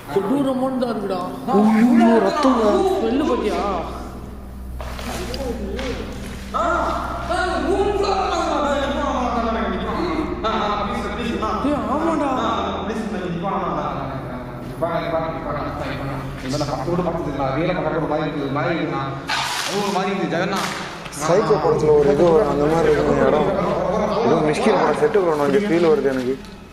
கொடூரமான தான் இருக்குடா ஐயோ ரத்தம் வெள்ளு பத்தியா ஏய், ஆமாடா சைக்கோ படத்தில் ஒரு இது வரும் அந்த மாதிரி இருக்கும் இடம் ஏதோ மிஷ்கில் படம் செட்டு வரணும் அங்கே ஃபீல் வருது எனக்கு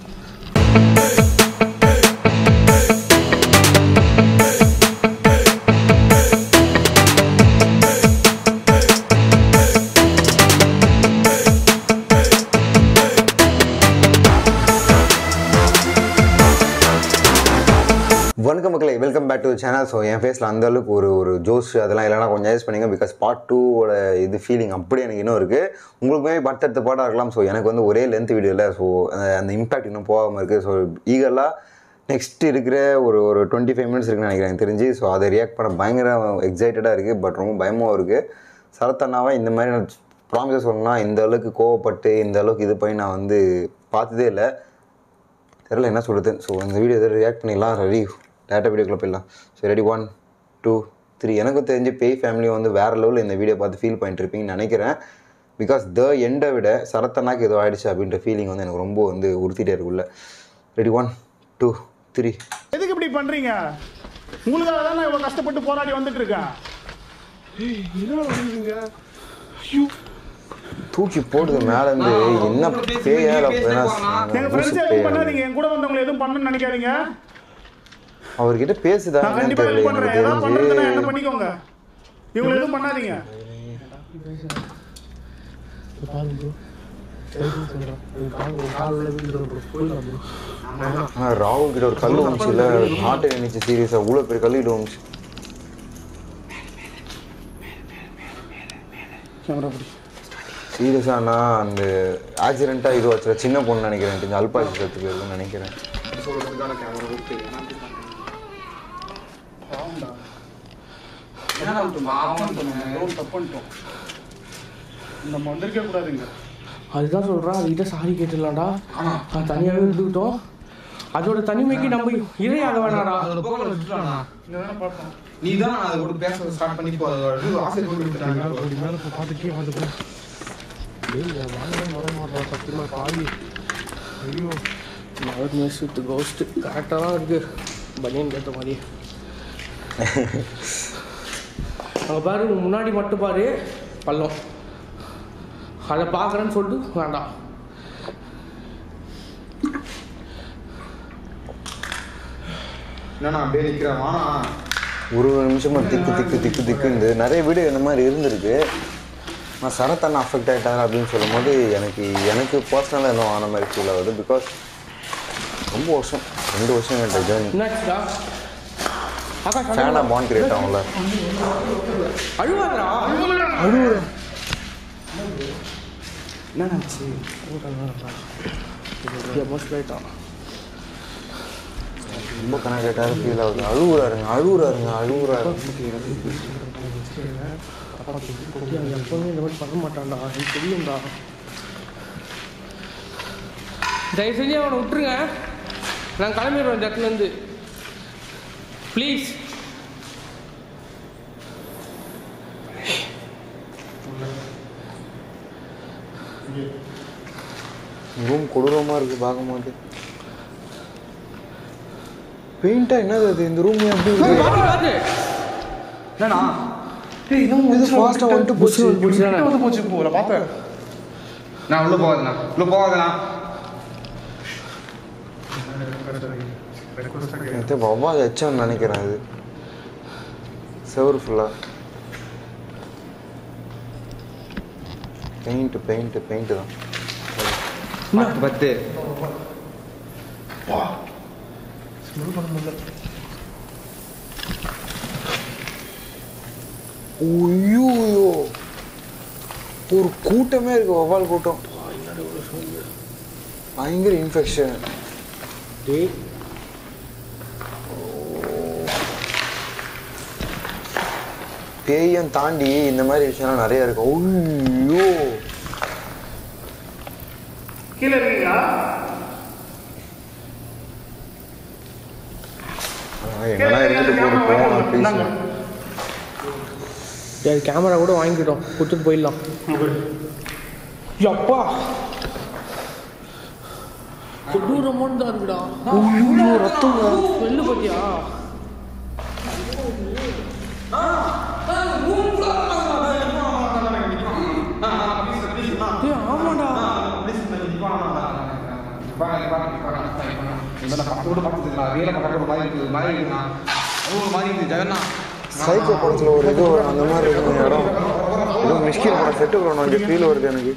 வணக்கம் மக்களே welcome back to channel so என் ஃபேஸில் அந்த அளவுக்கு ஒரு ஒரு ஜோஷ் அதெல்லாம் இல்லைனா கொஞ்சம் அட்ஜஸ்ட் பண்ணிங்க பிகாஸ் பார்ட் டூவோட இது ஃபீலிங் அப்படியே எனக்கு இன்னும் இருக்குது உங்களுக்குமே அடுத்தடுத்த பாட்டாக இருக்கலாம் ஸோ எனக்கு வந்து ஒரே லென்த் வீடியோ இல்லை ஸோ அந்த இம்பாக்ட் இன்னும் போகாமல் இருக்குது ஸோ ஈகலாக நெக்ஸ்ட் இருக்கிற ஒரு ஒரு டுவெண்ட்டி ஃபைவ் மினிட்ஸ் இருக்குன்னு நினைக்கிறேன் எனக்கு தெரிஞ்சு ஸோ அதை ரியாக்ட் பண்ண பயங்கர எக்ஸைட்டடாக இருக்குது பட் ரொம்ப பயமாகவும் இருக்குது சரத்தண்ணாவை இந்த மாதிரி நான் ப்ராமிஸாக சொல்லணும்னா இந்த அளவுக்கு கோவப்பட்டு இந்த அளவுக்கு இது பண்ணி நான் வந்து பார்த்ததே இல்லை தெரில என்ன சொல்கிறது ஸோ இந்த வீடியோ எதாவது ரியாக்ட் பண்ணிடலாம் ரெடி டேட்டா வீடியோக்குள்ளே போயிடலாம் so ready one two three எனக்கும் தெரிஞ்சு பேய் ஃபேமிலி வந்து வேறு லெவலில் இந்த வீடியோ பார்த்து ஃபீல் பண்ணிட்டு இருப்பீங்கன்னு நினைக்கிறேன் பிகாஸ் த எண்டை விட சரத்தனாக்கு ஏதோ ஆயிடுச்சு அப்படின்ற ஃபீலிங் வந்து எனக்கு ரொம்ப வந்து உறுத்திட்டே இருக்குள்ள ரெடி ஒன் டூ த்ரீ எதுக்கு இப்படி பண்றீங்க உங்களுக்காக தான் நான் இவ்வளவு கஷ்டப்பட்டு போராடி வந்துட்டு இருக்கேன் தூக்கி போடுது மேலேருந்து என்ன பேயா எங்க ஃப்ரெண்ட்ஸ் எதுவும் பண்ணாதீங்க என் கூட வந்தவங்களை எதுவும் பண்ணணும்னு நினைக்காதீங்க அவர்கிட்ட பேசுதா நான் என்னன்னு கண்டிப்பா தெரியல ஹெல்ப் பண்றேன் எனக்கு ஏதாவது பண்றதுன்னா என்ன தெரிஞ்சு பண்ணிக்கோங்க இவங்களை எதுவும் பண்ணாதீங்க ஆனால் ராகுல் கிட்ட ஒரு கல் வந்துச்சு இல்லை ஹார்ட் நினைச்சு சீரியஸாக அவ்வளோ பெரிய கல் கிட்ட வந்துச்சு கேமரா பிடி சீரியஸாக நான் அந்த ஆக்சிடெண்ட்டாக இது வச்சுல சின்ன பொண்ணு நினைக்கிறேன் கொஞ்சம் அல்பாசிக்கிறதுக்கு இருக்குன்னு நினைக்கிறேன் எதுவும் தப்பு பண்ணிட்டோம் நம்ம வந்திருக்க கூடாதுங்க அதுதான் சொல்றான் அதுகிட்ட சாரி கேட்டுடலாம்டா நான் தனியாவே இருந்துக்கிட்டோம் அதோட தனிமைக்கு நம்ம இரையாக வேணாடா அதோட போக்கில் விட்டுட்டானா இங்க தானே பார்த்தோம் நீ தான் அதை கூட பேச ஸ்டார்ட் பண்ணி போ அதோட இது ஆசை கூட விட்டுட்டாங்க மதர் மிஸ் வித் கோஸ்ட் கரெக்டாக தான் இருக்கு பனியன் கேட்ட மாதிரி அங்கே பாரு முன்னாடி மட்டும் பாரு பள்ளம் அதை பார்க்குறேன்னு சொல்லிட்டு வேண்டாம் என்னண்ணா அப்படியே நிற்கிறேன் வானா ஒரு ஒரு நிமிஷமா திக்கு திக்கு திக்கு திக்குந்து நிறைய வீடியோ இந்த மாதிரி இருந்திருக்கு நான் சரத்தண்ணா அஃபெக்ட் ஆகிட்டாங்க அப்படின்னு சொல்லும்போது எனக்கு எனக்கு பர்சனலாக இன்னும் ஆன மாதிரி ஃபீல் ஆகுது பிகாஸ் ரொம்ப வருஷம் ரெண்டு வருஷம் என்கிட்ட ஜேர்னி என்னாச்சுடா ஆகாஷ் ஃபேனாக பாண்ட் கிரியேட் ஆகும்ல அழுவாதரா எமோஷனல் ஆகிட்டான் ரொம்ப கனெக்டாக ஃபீல் ஆகுது அழுகுறாருங்க அழுகுறாருங்க அழுகுறாரு அவன் எப்பவுமே இந்த மாதிரி பண்ண மாட்டான்டா எனக்கு தெரியும்டா தயவு செஞ்சு அவனை விட்டுருங்க நான் கிளம்பிடுவேன் இந்த இடத்துலேருந்து ப்ளீஸ் ரூம் கொடூரமாக இருக்குது பார்க்கும்போது பெயிண்டா என்னது அது இந்த ரூம் எப்படி இருக்கு? என்னண்ணா இது ஃபாஸ்ட்டாக வந்துட்டு போச்சு வந்து போச்சு இப்போ நான் பார்த்தேன் நான் உள்ள போகாதண்ணா உள்ள போகாதண்ணா எனக்கு வவ்வால் எச்சம்னு நினைக்கிறேன் அது செவரு ஃபுல்லாக பெயிண்ட் பெயிண்ட் பெயிண்ட் தான் பத்து பத்து ஐயோ ஒரு கூட்டமே இருக்கு வவ்வால் கூட்டம் பயங்கர இன்ஃபெக்ஷன் டேய் பேயும் தாண்டி இந்த மாதிரி விஷயம்லாம் நிறைய இருக்கு ஐயோ கீழே இருக்கீங்களா எங்கன்னா இருந்துட்டு போகிற போகலாம் ப்ளீஸ் சரி கேமரா கூட வாங்கிக்கிட்டோம் கொடுத்துட்டு போயிடலாம் அப்பா கொடூரமான தான் இருக்குடா ஐயோ ரத்தம் வெள்ளு பத்தியா ஏய், ஆமாடா சைக்கோ படத்தில் ஒரு இது வரும் அந்த மாதிரி இருக்கும் இடம் ஏதோ மிஷ்கில் படம் செட்டு வரணும் அந்த ஃபீல் வருது எனக்கு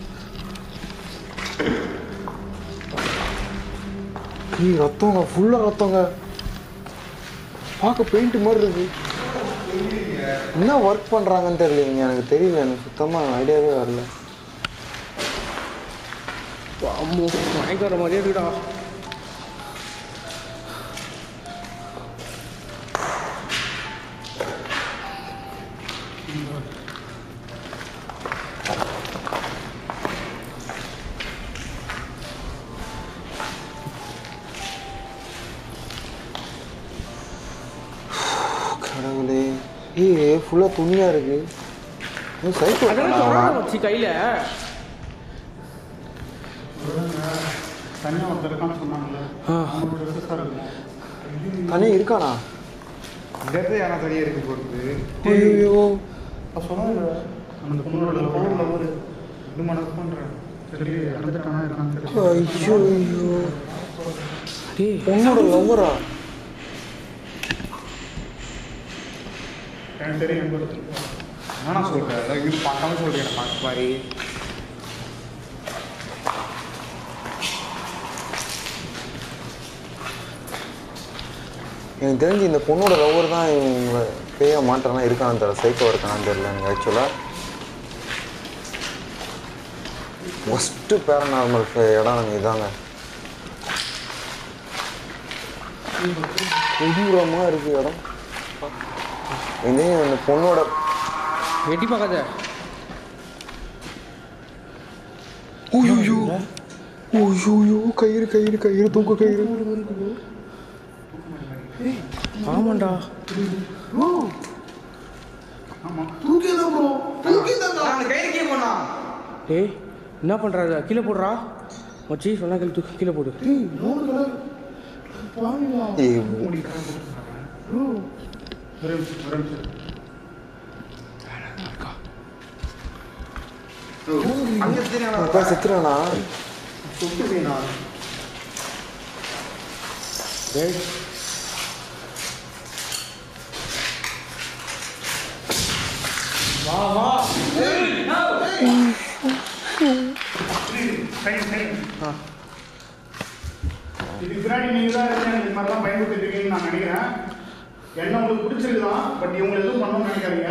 ஏய் ரத்தங்க ஃபுல்லாக ரத்தங்க பார்க்க பெயிண்ட் மாதிரி இருக்கு என்ன ஒர்க் பண்ணுறாங்கன்னு தெரியலைங்க எனக்கு தெரியல எனக்கு சுத்தமாக ஐடியாவே வரல அம்மோ பயங்கர மாதிரியே இருக்குடா கடவுளே ஏய் ஃபுல்லாக துணியாக இருக்கு சைக்கோ அதெல்லாம் தொடர்ந்து வச்சு கையில தனியாக ஒருத்தர் இருக்கான்னு சொன்னாங்கல்ல ஆ. அவங்களோட ட்ரெஸ்ஸாக இருக்கும் தனி இருக்கானா இந்த இடத்துல யாரா தனியாக இருக்கு போகிறது ஐயோ சொன்னாங்க அந்த பொண்ணோட பொருளில் ஒரு இது மனசு பண்ணுறேன் சரி இறந்துட்டானா இருக்கான்னு தெரியல ஐயோ ஐயோ டேய் பொண்ணோட லவ்வரா எனக்கு தெரியும் எங்க இருக்கு. நான் சொல்கிறேன் இது பார்க்காம சொல்கிறேன் பார்க்க மாதிரி எனக்கு தெரிஞ்சு இந்த பொண்ணோட லவ்வர் தான் இவங்க பேய மாட்டானா இருக்கான்னு தெரியல சைக்கோ இருக்கானான்னு தெரியல எனக்கு ஆக்சுவலாக ஃபஸ்ட்டு பேரநார்மல் இடம் நாங்கள் இதாங்க கொடூரமாக இருக்கு இடம் இதே அந்த பொண்ணோட எட்டி பார்க்காத ஓய்யோ ஓய்யோ கயிறு கயிறு கயிறு தூக்கு கயிறு ஆமாண்டா ஏய் என்ன பண்றாரு கீழே போடுறா மச்சி சொன்னா கீழே தூக்கி கீழே போடு ஏய், ஒரே நிமிஷம் ஒரே நிமிஷம் அங்கே தெரியும் அப்பா செத்துறானா டேய் சரி சரி இதுக்கு பின்னாடி நீங்க தான் இருந்து எனக்கு இந்த மாதிரிலாம் பயன்படுத்திட்டு இருக்கீங்கன்னு நான் நினைக்கிறேன் என்ன உங்களுக்கு பிடிச்சிருக்குதான் பட் இவங்களை எதுவும் பண்ணணும்னு நினைக்காதீங்க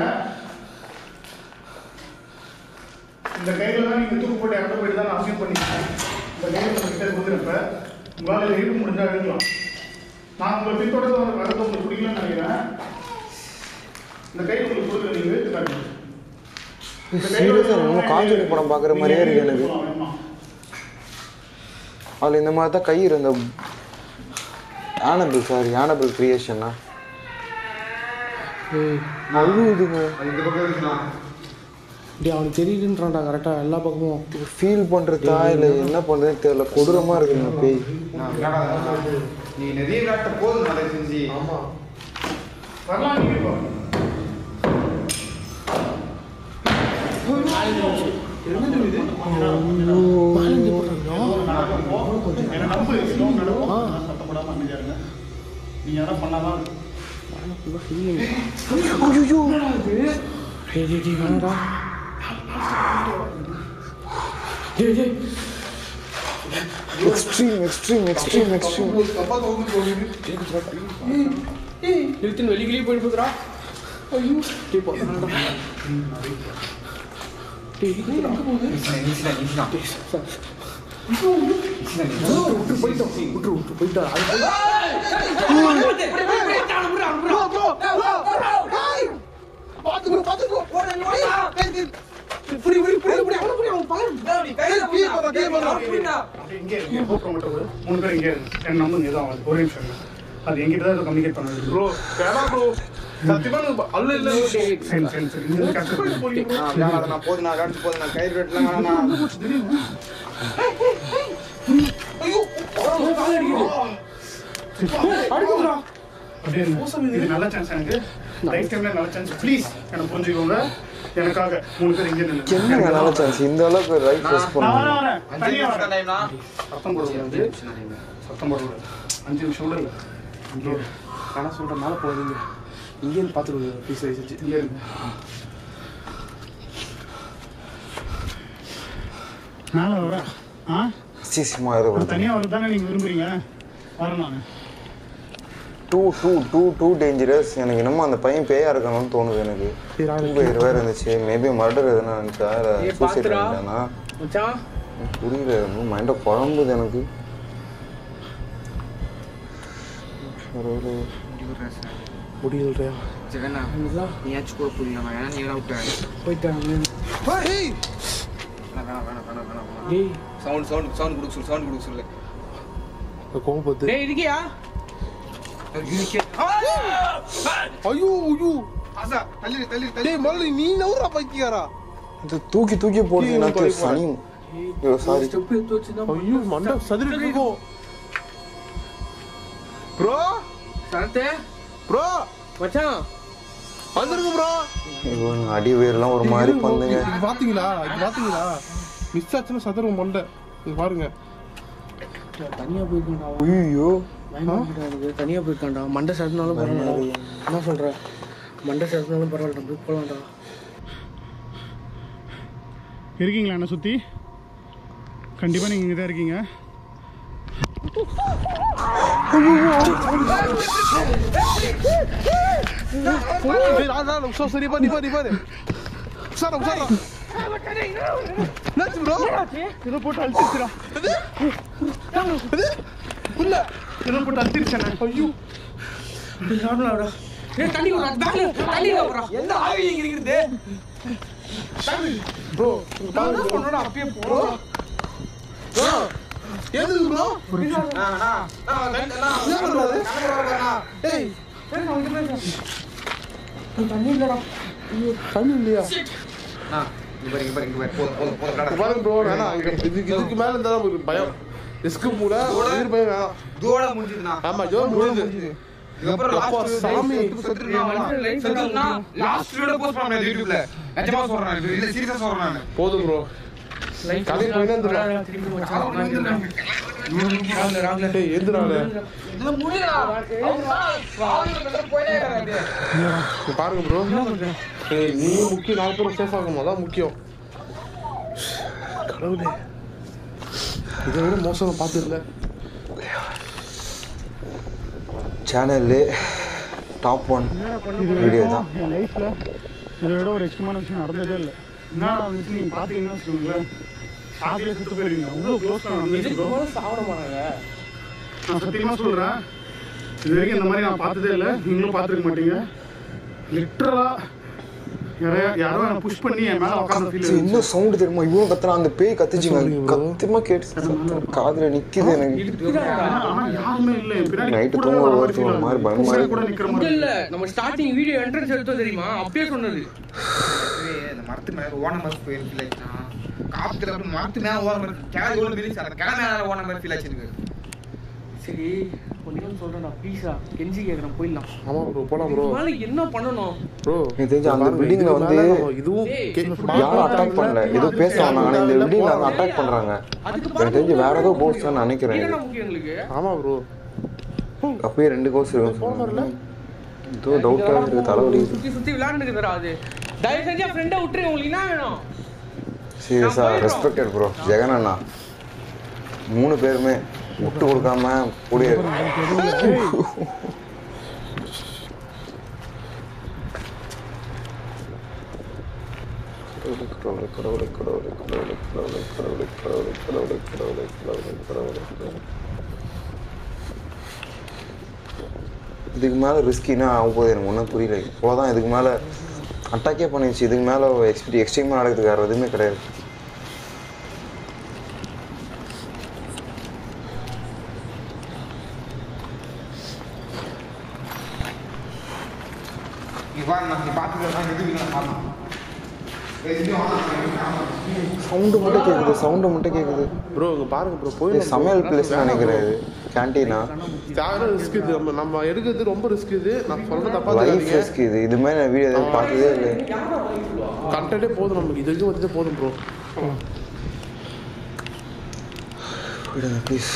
இந்த கையில தான் நீங்க தூக்கு போட்டு இறந்து போயிட்டு தான் நான் அசீவ் பண்ணிக்கிறேன் இந்த கையில் உங்ககிட்ட கொடுக்குறப்ப உங்களால் இதை இழுக்க முடிஞ்சா இழுக்கலாம் நான் உங்களை பின்தொடர்ந்து வர வரது உங்களுக்கு பிடிக்கலன்னு நினைக்கிறேன் இந்த கை உங்களுக்கு கொடுக்குற நீங்க இழுத்து காட்டுங்க இந்த கையில சீரியஸாக ரொம்ப காஞ்சூரி படம் பார்க்குற மாதிரியே இருக்கு எனக்கு நீங்க வேணுமா? அதில் இந்த மாதிரி தான் கை இருந்த ஆனபிள் சாரி ஆனபிள் கிரியேஷனா ஏய் அழுகுதுங்க அது இந்த பக்கம் இருக்கலாம் டேய் அவனுக்கு தெரியுதுன்றான்டா கரெக்டாக எல்லா பக்கமும் ஃபீல் பண்ணுறதா இல்லை என்ன பண்ணுறதுன்னு தெரியல கொடூரமாக இருக்குங்க பேய் நான் விளையாடாத நீ நிறைய விளையாட்ட போதும் நல்லா செஞ்சு ஆமாம் வரலாம் நீங்க இப்போ என்ன நம்பு எதுவும் நடக்கும் நான் சத்தப்படாம அமைதியா இருங்க நீங்க எதனா பண்ணாதான் ஐயோ டேய் டேய் டேய் வேணாடா டேய் டேய் எக்ஸ்ட்ரீம் எக்ஸ்ட்ரீம் எக்ஸ்ட்ரீம் எக்ஸ்ட்ரீம் இழுத்துன்னு வெளிக்கிலேயே போயிட்டு போகுதுடா ஐயோ டேய் போடா டேய் இழுத்துடா. டேய், சார். விட்டு போயிட்டோம் விட்டு விட்டு போயிட்டா அது போய் அப்படியே இங்கே இருங்க கூப்பிட மட்டும் ஒரு மூணு பேர் இங்கே இருங்க என் நம்பர் எதுவும் ஆகாது ஒரே நிமிஷம் இருங்க அது என்கிட்ட தான் கம்யூனிகேட் பண்ண ப்ரோ வேணாம் ப்ரோ சத்தியமா எனக்கு அல்ல இல்ல சரி சரி சரி இந்த கஷ்டப்பட்டு போறீங்க bro. வேணாம் நான் போதும் நான் காட்டு போதும் நான் கயிறு வெட்டலாம் வேணாம் அப்படியே இருங்க. இது நல்ல சான்ஸ் எனக்கு லைஃப் டைம்ல நல்ல சான்ஸ் ப்ளீஸ் எனக்கு புரிஞ்சுக்கோங்க எனக்காக மூணு பேர் இங்கே நின்று என்னங்க நல்ல சான்ஸ் இந்த அளவுக்கு ரைட் ப்ரெஸ் நான் பண்ணுங்க வரேன் வரேன் அஞ்சு தனியா நிமிஷம் வரேன் டைம்னா சத்தம் போடக்கூடாது சத்தம் போடக்கூடாது அஞ்சு நிமிஷம் கூட இல்லை இங்கே இரு. நான் சொல்கிறேன் மேலே போகுதுங்க இங்கேருந்து பார்த்துருங்க ப்ளீஸ் வச்சு இங்கே இருங்க மேலே வரேன் ஆ சீசியமா இது ஒரு தனியாக வரது தானே நீங்கள் விரும்புறீங்க வரேன் நான் too too too too dangerous எனக்கு என்னமோ அந்த பையன் பேயா இருக்கணும்னு தோணுது எனக்கு ரொம்ப இருபது இருந்துச்சு மேபி மர்டர் எதுனா நினச்சா இல்லை ஏய், சூசைட் பாத்துடா. பண்ணிட்டானா மச்சான் புரியல மைண்டை குழம்புது எனக்கு ஒரு முடியலையா ஜெகண்ணா நீயாச்சும் கூட புரியல ஏன்னா நீ வேணா விட்டு போயிட்டாங்க வேணாம் வேணாம் வேணாம் வேணாம் வேணாம் வேணாம் டேய் சவுண்ட் சவுண்ட் சவுண்ட் கொடுக்க சொல்லு சவுண்ட் கொடுக்க சொல்லு கோபத்து டேய் இருக்கியா ஐயோ ஐயோ ஆசா தள்ளி தள்ளி தள்ளி முதல்ல நீ நவுறா பைக்கியாரா இது தூக்கி தூக்கி போடுறீங்கன்னா கீழே போய் சனி ஐயோ சாரி ஸ்டெப் எடுத்து வச்சுதான் ஐயோ மண்டை சதுரி இருக்கும் ப்ரோ சரத்தே ப்ரோ மச்சான் வந்துருங்க ப்ரோ ஐயோ எனக்கு அடி உயரெல்லாம் ஒரு மாதிரி பண்ணுங்க இது பாத்தீங்களா இது பாத்தீங்களா மிஸ் ஆச்சுன்னா சதுரும் மண்டை இது பாருங்க தனியா போயிருக்கான்டா ஐயோ பயமாக்கிட்டாரு தனியா போயிருக்கான்டா மண்டை சரத்துனாலும் பரவாயில்லடா என்ன சொல்ற மண்டை சரத்துனாலும் பரவாயில்லடா போய் போலாம்டா இருக்கீங்களா என்ன சுற்றி கண்டிப்பாக நீங்கள் இங்கே தான் இருக்கீங்க ஏய், நான் நான் உஷா சரி பாரு நீ பாரு நீ பாரு உஷாரா உஷாரா என்னாச்சு ப்ரோ இதை போட்டு அழுத்திருச்சுடா புள்ள இதை போட்டு அழுத்திருச்சேண்ணே ஐயோ நார்மலாடா ஏய் தண்ணி விடுறா பேக்ல தண்ணி விடுறா எந்த ஆவி இங்க இருக்குது ப்ரோ நான் சொன்னடா அப்பயே போ எதுக்கு ப்ரோ அண்ணா அண்ணா அண்ணா என்ன பண்றாரு ஏய் தண்ணி இல்லடா தண்ணி இல்லையா அண்ணா இங்க பாரு இங்க பாரு இங்க பாரு போதும் போதும் போதும் கடை பாருங்க ப்ரோ வேணாம் இங்க இதுக்கு இதுக்கு மேல இருந்தா ஒரு பயம் ரிஸ்க் மூல உயிர் பயம் வேணாம் இதோட முடிஞ்சதுண்ணா ஆமா ஜோ முடியுது இதுக்கப்புறம் அப்பா, லாஸ்ட் சாமி. செத்துனா லாஸ்ட் வீடியோ போஸ்ட் பண்ணேன் யூடியூப்ல நிஜமா சொல்றேன் இது இல்ல சீரியஸா சொல்றேன் நான் போதும் ப்ரோ கதை போயினே இருந்துடா. டேய் எதுனால இது முடியல போயிட்டே இருக்காங்க பாருங்க ப்ரோ ஏய் நீ முக்கியம் நாலு பேரும் சேஃப் ஆகணும் அதான் முக்கியம் கடவுளே இதை விட மோசமா பார்த்துருல சேனல்லே டாப் ஒன் வீடியோ தான் என் லைஃப்பில் இதை விட ஒரு எக்ஸ்ட்ரமான விஷயம் நடந்ததே இல்லை என்ன வந்துச்சு நீங்கள் பார்த்தீங்கன்னா வச்சுக்கோங்களேன் ஷாக்லேயே சுற்று போயிருவீங்க அவ்வளோ க்ளோஸ் பண்ண சாப்பிட மாட்டாங்க நான் சத்தியமாக சொல்கிறேன் இது வரைக்கும் இந்த மாதிரி நான் பார்த்ததே இல்லை நீங்களும் பார்த்துருக்க மாட்டீங்க லிட்ரலாக யாரோ யாரோ என்னை புஷ் பண்ணி என் மேலே உட்காந்து ஃபீல் சரி, இன்னும் சவுண்டு தெரியுமா இவ்வளோ கத்துறான் அந்த பேய் கத்துச்சுங்க கத்தியமா கேட்டு காதுல நிக்குது எனக்கு ஆனால் யாருமே இல்லை என் பின்னாடி நைட்டு கூட தூங்க வர வரது ஒரு மாதிரி பயமா மாதிரி இருக்கு. கூட நிற்கிற இங்க மாதிரி இல்ல நம்ம ஸ்டார்டிங் வீடியோ என்ட்ரன்ஸ் எடுத்தோம் தெரியுமா அப்பயே சொன்னது இந்த மரத்து மேல ஓன மாதிரி ஃபீல் ஃபீல் ஆச்சுன்னா காத்துல அப்படி மரத்து மேல ஓன மாதிரி கிளை ஓன மாதிரி அந்த கிளை மேல ஓன மாதிரி ஃபீல் ஆச்சு எனக்கு சரி கொஞ்சம் சொல்றேன்டா ப்ளீஸா கெஞ்சி கேக்குறேன் போயிடலாம் ஆமா ப்ரோ போலாம் ப்ரோ மேல என்ன பண்ணணும் ப்ரோ எனக்கு தெரிஞ்சு அந்த பில்டிங்ல வந்து இதுவும் ஏய், கே- யாரும் அட்டாக் பண்ணல ஏதோ பேசுறாங்க ஆனா இந்த பில்டிங்ல வந்து அட்டாக் பண்றாங்க அதுக்கு எனக்கு தெரிஞ்சு வேற ஏதோ கோர்ஸ் தான் நினைக்கிறேன் என்ன இது. முக்கியம் எங்களுக்கு ஆமா ப்ரோ அப்பயே ரெண்டு கோர்ஸ் இருக்கும் ஏதோ டவுட்டா இருக்கு தலைவலி சுத்தி சுத்தி விளையாண்டுக்குதுடா அது தயவு செஞ்சு ஃப்ரெண்டை விட்டுருங்க உங்களுக்கு என்ன வேணும் சீரியஸா ரெஸ்பெக்டட் ப்ரோ ஜெகன் அண்ணா மூணு பேருமே விட்டு கொடுக்காம கூடிய கடவுளே, கடவுளே, கடவுளே, கடவுளே, கடவுளே, கடவுளே, கடவுளே, கடவுளே, கடவுளே, கடவுளே, கடவுளே, கடவுளே, கடவுளே. இதுக்கு மேலே ரிஸ்கினா ஆக போகுது எனக்கு ஒன்றும் புரியல இப்போதான் இதுக்கு மேலே அட்டாக்கே பண்ணிடுச்சு இதுக்கு மேலே எக்ஸ்பெக்ட் எக்ஸ்ட்ரீமாக நடக்கிறதுக்கு வேறு எதுவுமே கிடையாது நீ பாருண்ணா நீ பார்த்துக்கலாம் எதுவும் இல்லை பாருண்ணா எதுவும் வேணாம். சவுண்டு மட்டும் கேட்குது சவுண்டு மட்டும் கேட்குது ப்ரோ இங்க பாருங்க ப்ரோ இது போய் சமையல் பிளேஸ் நினைக்கிறேன் இது கேன்டீனா தேவையான ரிஸ்க் இது நம்ம நம்ம எடுக்கிறது ரொம்ப ரிஸ்க் இது நான் சொல்றது தப்பா லைஃப் தெரியாதீங்க ரிஸ்க் இது இது மாதிரி நான் வீடியோ எதுவும் பார்த்ததே இல்லை கண்டென்ட்டே போதும் நமக்கு இது வரைக்கும் வந்துட்டு போதும் ப்ரோ விடுங்க ப்ளீஸ்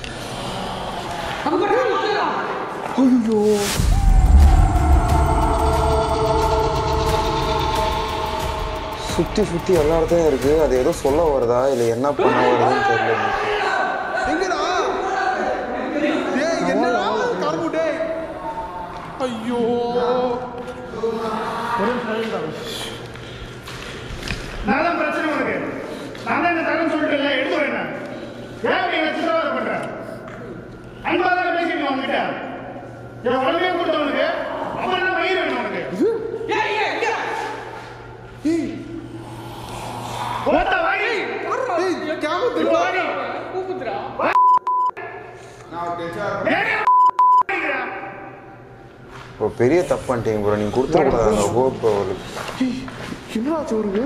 சுற்றி சுற்றி எல்லா இடத்துலையும் இருக்கு அது ஏதோ சொல்ல வருதா இல்லை என்ன பண்ண வருதுன்னு தெரியல எனக்கு. எங்கடா டேய் என்னடா கரும்பு டேய் ஐயோ நான் தான் பிரச்சனை உனக்கு நான் தான் இந்த தகவல் சொல்லிட்டேன்ல எடுத்து வரேன் ஏன் நீ வச்சு சித்திரவதை பண்ற அன்பா தானே பேசிட்டு உங்ககிட்ட என் உடம்பே கொடுத்தவனுக்கு அவன் என்ன மயிர் வேணும் உனக்கு ஓட்ட வாங்கி டேய் கேமரா திரும்ப வாங்கி நான் ஒரு டென்ஷனா இப்போ பெரிய தப்பு பண்ணிட்டீங்க ப்ரோ நீங்கள் கொடுத்துடக்கூடாது அந்த ஹோப் அவருக்கு என்னடா ஆச்சு அவருக்கு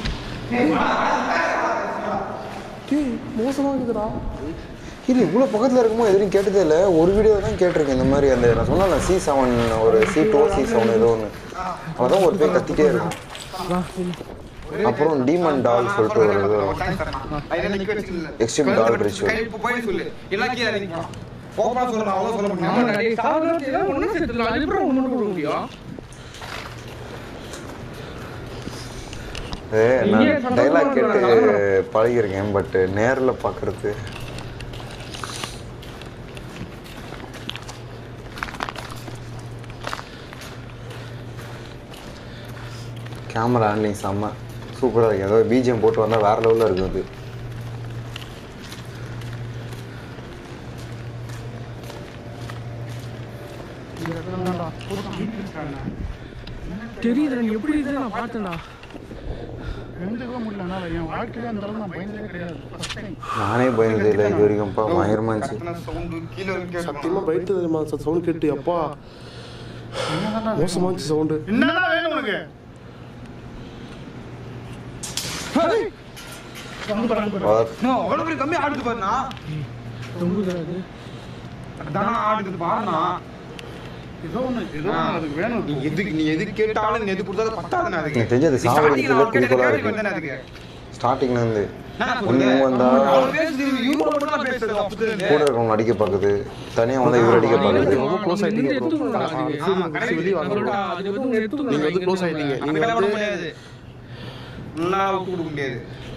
டேய் மோசமா இருக்குதுடா இல்லை இவ்வளோ பக்கத்தில் இருக்குமோ எதுவும் கேட்டதே இல்லை ஒரு வீடியோ தான் கேட்டிருக்கேன் இந்த மாதிரி அந்த நான் சொன்னல சி செவன் ஒரு சி டூ சி செவன் ஏதோ ஒன்று அதான் ஒரு பேர் கத்திட்டே இருக்கும் அப்புறம் டீமன் டால் சொல்லிட்டு ஒரு இது Extreme Doll Ritual. போய் சொல்லு எல்லாம் கீழே இறங்கி போலாம் ஓப்பனா சொல்லணும் அவ்வளோ சொல்ல முடியும் ஆமாடா, டேய், சாகுறது ஏதாவது ஒண்ணு செத்துடலாம். அது எப்படி உனக்கு மட்டும் கொடுக்க முடியும்? இங்கேயே நான் சண்டை டைலாக் போடுறாங்க, கேட்டு கிளம்புறோம். பழகிருக்கேன் பட் நேரில் பார்க்கறது கேமரா ஹேண்ட்லிங் செம்ம சூப்பராக இருக்கு ஏதோ பிஜிஎம் போட்டு வந்தால் வேற லெவலில் இருக்கும் அது தெரியுதுடா, நீ எப்படி இருக்குன்னு நான் பார்த்தேன்டா. எழுந்துக்கவே முடியல என்னால. என் வாழ்க்கையில அந்த அளவுக்கு நான் பயந்ததே கிடையாது First time. நானே பயந்தது இல்லை இது வரைக்கும்ப்பா பயங்கரமாக இருந்துச்சு கத்துன சவுண்டு கீழே இருக்கு கேட்கணும். சத்தியமா பயத்து தெரியுமா சவுண்ட் கேட்டு அப்பா மோசமா இருந்துச்சு சவுண்டு என்னதான் வேணும் உனக்கு No, அவ்வளவு பெரிய கம்மி ஆடுது பாருண்ணா. அதானா ஆடுது பாருண்ணா. ஏதோ ஒண்ணு ஏதோ ஒண்ணு அதுக்கு வேணும் நீ எதுக்கு நீ எது கேட்டாலும் நீ எது கொடுத்தாலும் பத்தாதுண்ணா அதுக்கு. எனக்கு தெரிஞ்சு அது நீ starting ல சாவடிக்கிறதுல அவன் கேட்ட குறிக்கோளாக கேள்வி இருக்கு வந்தேனே அதுக்கு. ஸ்டார்டிங்லேருந்து என்ன ஒன்று சொல்லுது? வந்தா அவன் பேசுறது இவங்க மட்டும் தான் பேசுறது அப்போதுலேருந்து. கூட இருக்கவங்க அடிக்க பார்க்குது தனியாக வந்தால் இவர் அடிக்க பார்க்குது ரொம்ப க்ளோஸ் ஆயிட்டீங்க இருந்து எடுத்துக்கணும்டா அதுக்கு. ஆமா, correct. வெளியே வாங்க அதோட அது எதுவும் எடுத்துக்கணும் நீங்க வந்து இங்க க்ளோஸ் இருந்து. ஆயிட்டீங்க அந்த நீங்க வேலை பண்ண வந்து முடியாது. நல்லா விட்டு கொடுக்க முடியாது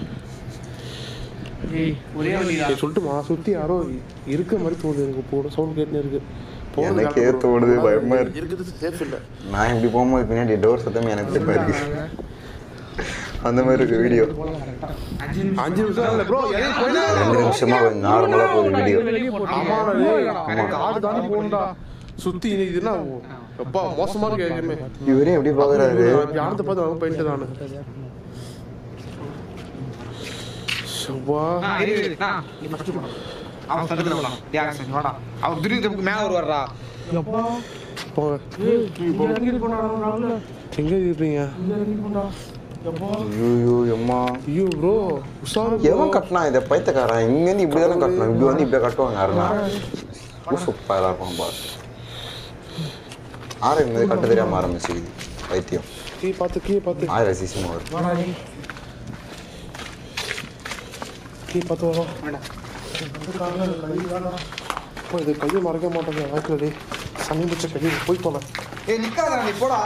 ஏய், ஒரே வழிடா. சரி, சொல்லிட்டுமா சுத்தி யாரோ இருக்க மாதிரி தோணுது எனக்கு போட சவுண்ட் கேட்டுன்னு இருக்கு போறது எனக்கே வேலை தோணுது, bro. பயமா இருக்கு. இருக்குது சேஃப் இல்லை நான் இப்படி போகும்போது பின்னாடி டோர் சத்தமே எனக்கு பயமா இருக்கு அந்த மாதிரி இருக்கு வீடியோ அஞ்சு நிமிஷம் இல்லை ப்ரோ எதையும் போயிடா ரெண்டு நிமிஷமா கொஞ்சம் நார்மலாக போகுது வீடியோ வெளியே போட்டு. ஆமா எனக்கு ஆடு தானே போகணும்டா சுத்தி இது இதுனா எப்பா மோசமா இருக்கு எதுவுமே இவரே எப்படி பார்க்குறாரு யானத்தை பார்த்து அவங்க போயிட்டு நானு செவ்வா ஆ, இரு, இரு. நான், நீ first போ. அவன் சண்டத்துல வரலாம். டேய், ஆக்சன், வாடா. அவன் திடீர்னு தப்புக்கு மேல வருவாருடா. எப்பா? போங்க ஏய், இங்க இறங்கிட்டு போடா, ராகுல. எங்க இருப்பீங்க இங்க இறங்கிட்டு போடா. எப்பா? ஐயோ எம்மா ஐயோ ப்ரோ உஷாரு bro. எவன் கட்டினா இதை பைத்தக்காரன் இங்கேருந்து இப்படி தானே கட்டணும் இப்படி வந்து இப்படியே கட்டுவாங்க யாருன்னா சூப்பராக இருக்கும் பாரு ஆரம்பிக்கும் கட்ட தெரியாம ஆரம்பிச்சுக்குது பைத்தியம் கீ பார்த்து கீ பார்த்து ஆயிரம் சீசன் வரும் வாடா நீ. கீ பார்த்து வரோம் இப்போ இது கையை மறக்க மாட்டேங்க வாய்க்கில் டே சனி பிடிச்ச கை போய் போல ஏய், நிக்காதடா, நீ போடா.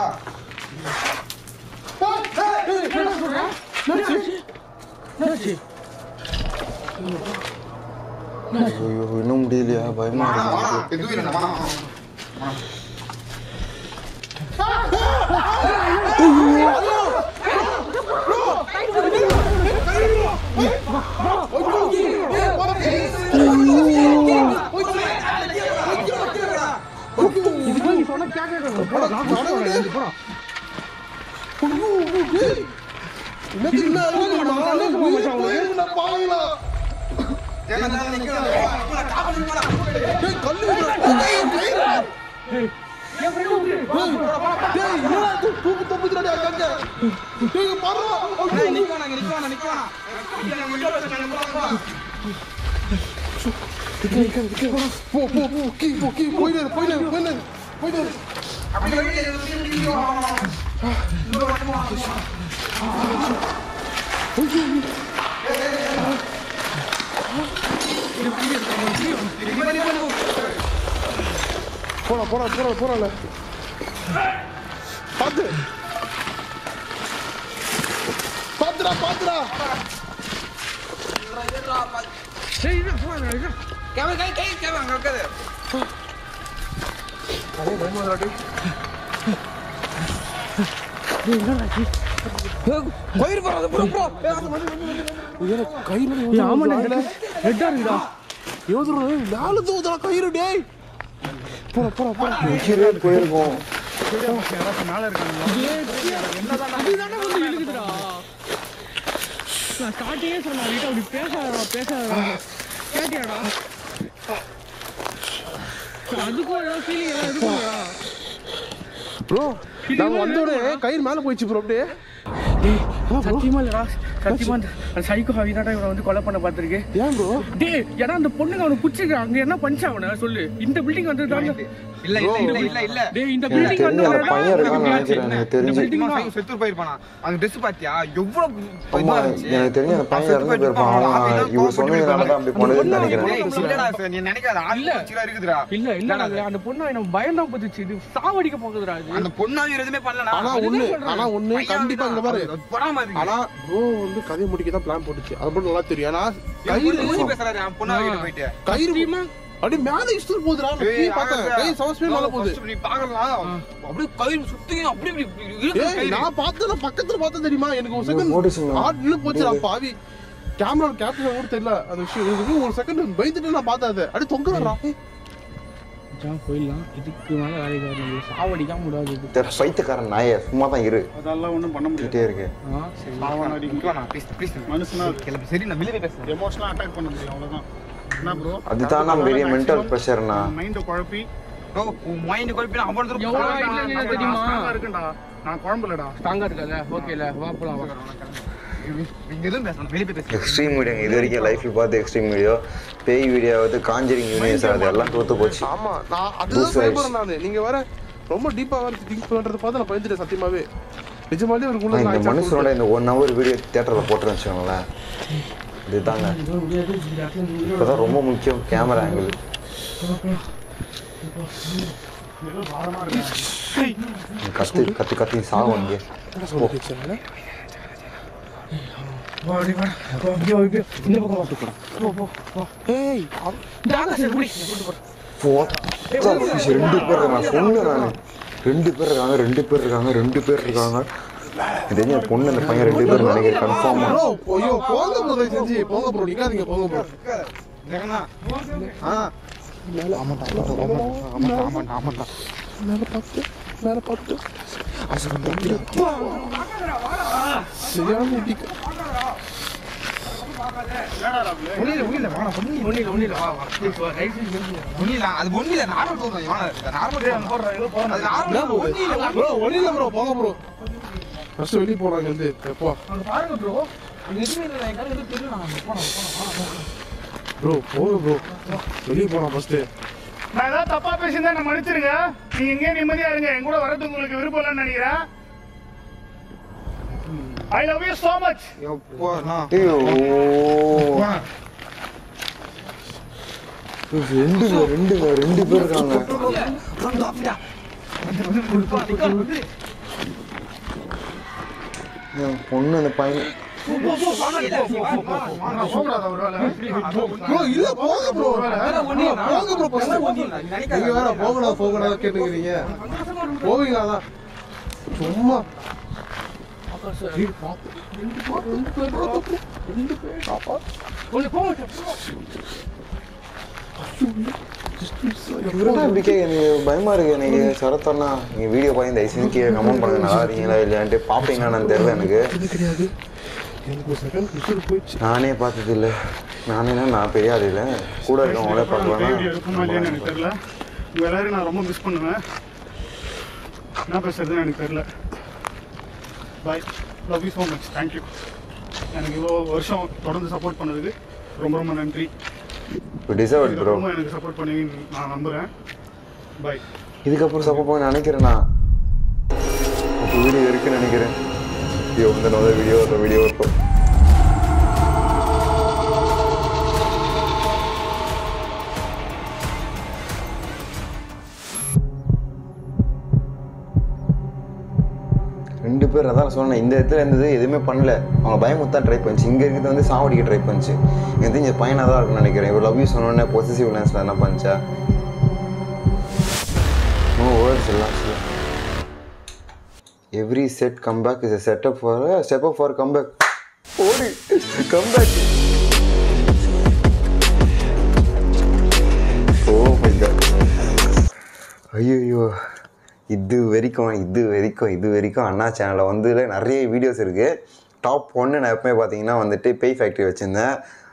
என்னாச்சு? ஐயோ இன்னும் முடியலையா பயமா வாடா, இருக்கு வாடா. எதுவும் இல்லைடா, வாடா. இதுக்கு நீ சொன்னா கேட்கறது. போடா, நான் போடா, எழுந்து போடா. என்னது என்ன ஏன்னா, நான் நிக்கிறேன். போடா, போடா, காப்பாத்து, போடா. கல்லு ஏய், டேய் என்னடா இது தூக்கு தப்பிச்சுடா அங்க டேய் பாரு ஏய், நிக்க வேணாம், இங்க நிக்க வேணாம், நிக்க வேணாம். இங்க வெளிய போய் போ, போ. போ போ போ கீ போ கீ போயிடு போயிடு போயிடு போயிடு அப்படி வெளிய வெளிய வெளிய வா, வா, வா. இங்க வா, வா, வா. போடா போடா போடா போடல பாத்து பாத்துடா பாத்துடா கேமரா, கை, கை, கேமரா, அங்க வைக்காத. கோயில் போறது, bro, bro. ஏய், அது வந்து, வந்து, வந்து. கையில ஏய், ஆமாண்ணே ரெட்டா இருக்குடா யோதுறது நாலு தூதுடா கயிறு டேய் போடா போடா போடா உயிரே போயிருக்கோம் மேலே இருக்காங்க அதுதானே வந்து இழுக்குதுடா நான் ஸ்டார்டிங்கே சொன்னேன் அவர்கிட்ட அப்படி பேசாதடா பேசாதடா கேட்டியாடா அதுக்கும் ஏதோ ஃபீலிங் ஏதாவது இருக்கும்டா ப்ரோ நான் வந்தோடனே கயிறு மேல போயிடுச்சு ப்ரோ அப்படியே டேய் சத்தியமா இல்லடா சத்தியமா அந்த அந்த சைக்கோ ஹவினாடா இவனை வந்து கொலை பண்ண பார்த்துருக்கு ஏன் ப்ரோ டேய் ஏன்னா அந்த பொண்ணுங்க அவனை பிடிச்சிருக்கு அங்க என்ன பண்ணிச்சு அவனை சொல்லு இந்த பில்டிங் வந்து தாங்க இல்ல, இல்ல, இல்ல, இல்ல, இல்ல. டேய் இந்த எனக்கு பில்டிங் வந்து தெரிஞ்ச அந்த பையன் இருக்கான்னு நினைக்கிறேன் எனக்கு தெரிஞ்சு building சும்மா தான். சைக்கோ செத்து போயிருப்பானா? அந்த dress பாத்தியா? எவ்வளவு ஆமா இதுவா இருந்துச்சு. எனக்கு தெரிஞ்ச அந்த பையன் இறந்து போயிருப்பான் அவன் இவர் சொன்னதுனால தான் அப்படி பண்ணுதுன்னு நினைக்கிறேன் டேய், இல்லடா சார், நீ நினைக்காத, ஆள் இல்ல. வச்சுலாம் இருக்குதுடா. இல்ல இல்ல அது அந்த பொண்ணு எனக்கு பயம் தான் போட்டுச்சு இது சாவடிக்க போகுதுடா இது அந்த பொண்ணாவே எதுவுமே பண்ணலடா. ஆனா அதுதான் ஒண்ணு சொல்றேன். ஆனா ஒண்ணு பையன் கண்டிப்பா இங்க பாரு அது பொறாம இருக்கு. ஆனா ப்ரோ வந்து கதையை முடிக்க தான் பிளான் போட்டுச்சு அது மட்டும் நல்லா தெரியும் ஆனா இவன் பொண்ணு கயிறு ஊசி பேசுறாரு, அவன் பொண்ணாவே கிட்ட போயிட்டு. கயிறு அப்படியே மேல இஷ்டம் போகுதுடா நான் கீழே ஏய், பார்த்தேன் ஆகாது. கை சமஸ்மே மேல போகுது first நீ பார்க்கலாம். அப்படியே கயிறு சுத்தி அப்படியே இப்படி இப்படி இழுக்குது ஏய் கயிறு. நான் பார்த்தத பக்கத்துல பார்த்தேன் தெரியுமா எனக்கு ஒரு ஐயோ, செகண்ட் போட்டுச்சுங்க. ஹார்ட் நின்னு போச்சுடா பாவி கேமரா கேப்சர் கூட தெரியல அந்த விஷயம் எனக்கு ஒரு செகண்ட் பயந்துட்டு நான் பார்த்தேன் அதை அப்படியே தொங்குறா மச்சான், போயிடலாம் இதுக்கு மேல வேலைக்கு வரணும் சாவடிக்காம முடியாது இது தெர் பைத்தியக்காரன் நாயே சும்மா தான் இரு அதெல்லாம் ஒன்றும் பண்ண முடியாது கிட்டே இருக்கு ஆ சரி சாவான அடிக்கும் இங்க வா, நான் பேச- பேச. மனுஷனா கிளம்பு. சரி நான் வெளியே போய் பேசுறேன் எமோஷனலாக அட்டாக் பண்ண முடியும் அவ்வளோதான் என்ன ப்ரோ அதுதான் நான் பெரிய மென்டல் ப்ரெஷர்னா மைண்டை குழப்பி ஓ, உன் mind குழப்பி நான் அவ்வளவு தூரம் எவ்வளவு போறேன். இல்லைங்க, நான் தெரியுமா? strong-ஆ இருக்கேன்டா நான் குழம்புலடா ஸ்ட்ராங்கா இருக்கல ஓகேல வா போலாம் வா இங்க எதுவும் பேசணும் வெளியே போய் பேசுறேன் எக்ஸ்ட்ரீம் வீடியோ இது வரைக்கும் லைஃப்ல பார்த்து எக்ஸ்ட்ரீம் வீடியோ பேய் வீடியோ வந்து காஞ்சரிங் யூனியன்ஸ் அது எல்லாம் தோத்து போச்சு ஆமா நான் அதுதான் Loose eyes. பயப்படுறேன் நானு நீங்க வேற ரொம்ப டீப்பா வேற திங்க் பண்றத பார்த்து நான் பயந்துட்டேன் சத்தியமாவே நிஜமாலே ஆனா, அவருக்குள்ள இந்த மனுஷனோட இந்த ஒன் ஹவர் வீடியோ தியேட்டர்ல போட்டு வச்சுக்கோங்களேன் இதுதாங்க இப்பதான் ரொம்ப முக்கியம் கேமரா ஆங்கிள் கத்து கத்து கத்தி சாகும் இங்கே ஏய் போத்தா fish ரெண்டு பேர் இருக்காங்க சொன்னேன் நான் ரெண்டு பேர் இருக்காங்க ரெண்டு பேர் இருக்காங்க ரெண்டு பேர் இருக்காங்க இது தெரிஞ்ச அந்த பொண்ணு அந்த பையன் ரெண்டு பேர் நினைக்கிறேன் கன்ஃபார்மா ப்ரோ ஐயோ போங்க ப்ரோ தயவு செஞ்சு போங்க ப்ரோ நிக்காதீங்க போங்க ப்ரோ ஜெகனா ஆ மேல ஆமாண்டா ஆமாண்டா ஆமாண்டா ஆமாண்டா மேல பார்த்து மேல பார்த்து அசரம் சரியான முடிக்க ஒண்ணில ஒண்ணில வாடா ஒண்ணில ஒண்ணில ஒண்ணில வா வா Please, வா ரைட் சைடு ஒண்ணில அது ஒண்ணில நார்மல் போடுறோம் இவனா நார்மல் போடுறோம் அது என்ன நார்மல் ப்ரோ ஒண்ணில ப்ரோ ஒளியில ப்ரோ போங்க ப்ரோ ஃபர்ஸ்ட் வெளிய போறாங்க வந்து எப்போ பாருங்க ப்ரோ எதுவுமே இல்லை எங்களுக்கு எதுவும் தெரியல நான் போனோம் ப்ரோ போங்க ப்ரோ வெளிய போலாம் ஃபர்ஸ்ட் நான் ஏதாவது தப்பா பேசியிருந்தா நான் மன்னிச்சிருங்க நீங்க எங்கேயும் நிம்மதியா இருங்க என் கூட வரது உங்களுக்கு விருப்பம் இல்லைன்னு நினைக்கிறேன் I love you so much எப்போ நான் ஐயோ ரெண்டுங்க ரெண்டுங்க ரெண்டு பேர் இருக்காங்க என் பொண்ணு அந்த பையன் போகக்கூடாது ஒரு வேலை ப்ரோ இல்ல போங்க ப்ரோ போங்க ப்ரோ ஃபர்ஸ்ட் நீங்க வேற போகடா போகடா கேட்டுக்கிறீங்க போவீங்களா சும்மா ஏய், பாத்து. ரெண்டு பேர், ரெண்டு பேர், ரெண்டு பேர், பாப்பா. இவரெல்லாம் இப்படி கேட்க எனக்கு பயமா இருக்கு எனக்கு சரத்தண்ணா நீங்க வீடியோ பார்த்து தயவு செஞ்சு கீழே கமெண்ட் பண்ணுங்க நல்லா இருக்கீங்களா இல்லையான்ட்டு பார்ப்பீங்களான்னு தெரியல எனக்கு இது கிடையாது எனக்கு ஒரு செகண்ட் விசில் போயிடுச்சு நானே பார்த்தது இல்லை நானே நான் பெரிய ஆள் இல்லை கூட இருக்கவங்களே வீடியோ இருக்குமா இல்லையான்னு எனக்கு பார்க்கலாம் தெரியல உங்க எல்லாரையும் நான் ரொம்ப மிஸ் பண்ணுவேன் என்ன பேசுறதுன்னு எனக்கு தெரியல bye love you so much thank you எனக்கு இவ்வளோ வருஷம் தொடர்ந்து சப்போர்ட் பண்ணதுக்கு ரொம்ப ரொம்ப நன்றி டிசர்வ் ப்ரோ இதுக்கப்புறமா எனக்கு சப்போர்ட் பண்ணி நான் நம்புகிறேன் பாய் இதுக்கப்புறம் சப்போர்ட் பண்ண நினைக்கிறேண்ணா ஒரு வீடியோ இருக்குன்னு நினைக்கிறேன் ஐயோ இந்த நல்ல வீடியோ அந்த வீடியோ இருக்கும் ரெண்டு பேர் அதான் சொன்னேன் இந்த இடத்துல இருந்தது எதுவுமே பண்ணல அவங்க பயமுத்தான் ட்ரை பண்ணிச்சு இங்கே இருக்கிறது வந்து சாவடிக்க ட்ரை பண்ணிச்சு எனக்கு தெரிஞ்ச பையனாக தான் இருக்கும்னு நினைக்கிறேன் இவர் லவ் யூ சொன்னோடனே பொசிசிவ் லேன்ஸில் என்ன பண்ணிச்சா நோ வேர்ட்ஸ் எல்லாம் every set comeback is setup for step up for comeback ஓடி கம்பேக் ஓ மை காட் ஐயோ இது வரைக்கும் இது வரைக்கும் இது வரைக்கும் அண்ணா சேனலில் வந்து நிறைய வீடியோஸ் இருக்குது டாப் ஒன்று நான் எப்பவுமே பார்த்தீங்கன்னா வந்துட்டு பேய் ஃபேக்ட்ரி வச்சுருந்தேன்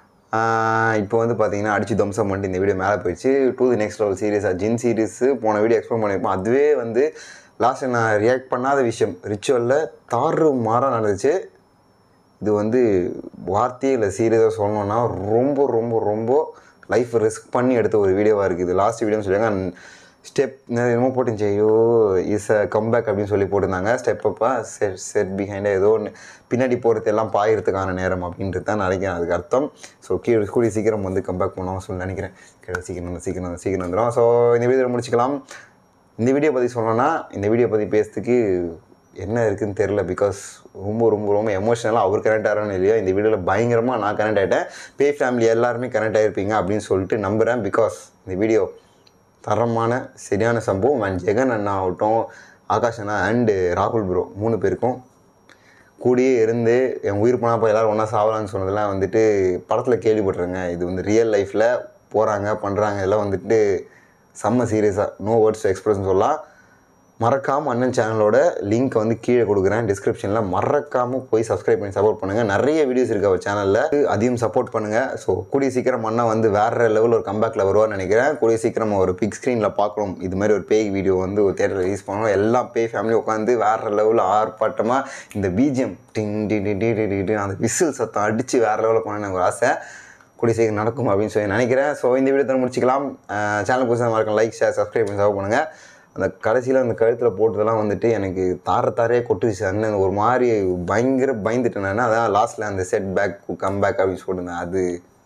இப்போ வந்து பார்த்தீங்கன்னா அடிச்சு தம்சம் பண்ணிட்டு இந்த வீடியோ மேலே போயிடுச்சு டூ தி நெக்ஸ்ட் லெவல் சீரியஸாக ஜின் சீரிஸு போன வீடியோ எக்ஸ்ப்ளோர் பண்ணியிருப்போம் அதுவே வந்து லாஸ்ட்டு நான் ரியாக்ட் பண்ணாத விஷயம் ரிச்சுவலில் தாறு மாறாக நடந்துச்சு இது வந்து வார்த்தையே இல்லை சீரியஸாக சொல்லணும்னா ரொம்ப ரொம்ப ரொம்ப லைஃப் ரிஸ்க் பண்ணி எடுத்த ஒரு வீடியோவாக இருக்குது இது லாஸ்ட் வீடியோன்னு சொல்லுவாங்க ஸ்டெப் என்னமோ போட்டுச்சு ஐயோ இஸ் அ கம்பேக் அப்படின்னு சொல்லி போட்டிருந்தாங்க ஸ்டெப் அப்பா செட் செட் பிஹைண்டாக ஏதோ ஒன்று பின்னாடி போகிறது எல்லாம் பாயறதுக்கான நேரம் அப்படின்றது தான் நினைக்கிறேன் அதுக்கு அர்த்தம் ஸோ கீழே கூடிய சீக்கிரம் வந்து கம்பேக் பண்ணுவோம் சொல்லி நினைக்கிறேன் கீழே சீக்கிரம் வந்து சீக்கிரம் வந்து சீக்கிரம் வந்துடும் ஸோ இந்த வீடியோ முடிச்சுக்கலாம் இந்த வீடியோ பற்றி சொல்லணும்னா இந்த வீடியோ பற்றி பேசுறதுக்கு என்ன இருக்குன்னு தெரில பிகாஸ் ரொம்ப ரொம்ப ரொம்ப எமோஷனலாக அவர் கனெக்ட் ஆகிறான்னு இல்லையோ இந்த வீடியோவில் பயங்கரமாக நான் கனெக்ட் ஆகிட்டேன் பே ஃபேமிலி எல்லாருமே கனெக்ட் ஆகிருப்பீங்க அப்படின்னு சொல்லிட்டு நம்புகிறேன் பிகாஸ் இந்த வீடியோ தரமான சரியான சம்பவம் அண்ட் ஜெகன் அண்ணா ஆகட்டும் ஆகாஷ் அண்ணா அண்டு ராகுல் ப்ரோ மூணு பேருக்கும் கூடயே இருந்து என் உயிர் போனால் போய் எல்லோரும் ஒன்றா சாவலான்னு சொன்னதெல்லாம் வந்துட்டு படத்தில் கேள்விப்பட்டிருங்க இது வந்து ரியல் லைஃப்பில் போகிறாங்க பண்ணுறாங்க இதெல்லாம் வந்துட்டு செம்ம சீரியஸாக நோ வேர்ட்ஸ் எக்ஸ்பிரஸ்னு சொல்லலாம் மறக்காமல் அண்ணன் சேனலோட லிங்க் வந்து கீழே கொடுக்குறேன் டிஸ்கிரிப்ஷனில் மறக்காமல் போய் சப்ஸ்கிரைப் பண்ணி சப்போர்ட் பண்ணுங்கள் நிறைய வீடியோஸ் இருக்குது அவர் சேனலில் அதையும் சப்போர்ட் பண்ணுங்கள் ஸோ கூடிய சீக்கிரம் அண்ணா வந்து வேறு லெவல் ஒரு கம்பேக்கில் வருவார்னு நினைக்கிறேன் கூடிய சீக்கிரம் ஒரு பிக் ஸ்க்ரீனில் பார்க்கணும் இது மாதிரி ஒரு பேய் வீடியோ வந்து ஒரு தேட்டரில் ரிலீஸ் பண்ணணும் எல்லாம் பேய் ஃபேமிலி உட்காந்து வேறு லெவலில் ஆர்ப்பாட்டமாக இந்த பிஜிஎம் டிங் டி டி டி டி டி டி அந்த விசில் சத்தம் அடித்து வேறு லெவலில் பண்ண எனக்கு ஒரு ஆசை கூடிய சீக்கிரம் நடக்கும் அப்படின்னு சொல்லி நினைக்கிறேன் ஸோ இந்த வீடியோ தான் முடிச்சிக்கலாம் சேனல் புதுசாக மறக்கும் லைக் ஷேர் சப்ஸ்கிரைப் பண்ணி சப்போர்ட் பண்ணுங்கள் அந்த கடைசியில் அந்த கழுத்தில் போட்டதெல்லாம் வந்துட்டு எனக்கு தார தாரையே கொட்டுச்சு அண்ணன் ஒரு மாதிரி பயங்கர பயந்துட்டேன் நான் அதான் லாஸ்ட்டில் அந்த செட் பேக் கம் பேக் அப்படின்னு சொல்லியிருந்தேன் அது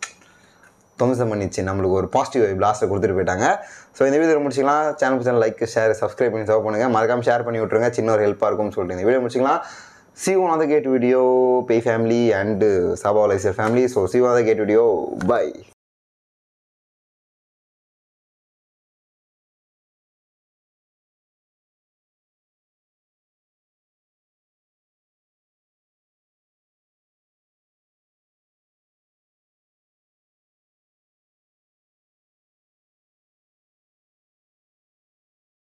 துவம்சம் பண்ணிச்சு நம்மளுக்கு ஒரு பாசிட்டிவ் வைப் லாஸ்ட்டில் கொடுத்துட்டு போயிட்டாங்க ஸோ இந்த வீடியோ முடிச்சிக்கலாம் channel channel like share subscribe பண்ணி சப்போர்ட் பண்ணுங்கள் மறக்காம ஷேர் பண்ணி விட்ருங்க சின்ன ஒரு ஹெல்ப்பாக இருக்கும்னு சொல்லிட்டு இந்த வீடியோ முடிச்சிக்கலாம் see you on the gate video pay family and uh, Sabah Laser family so see you on the gate video bye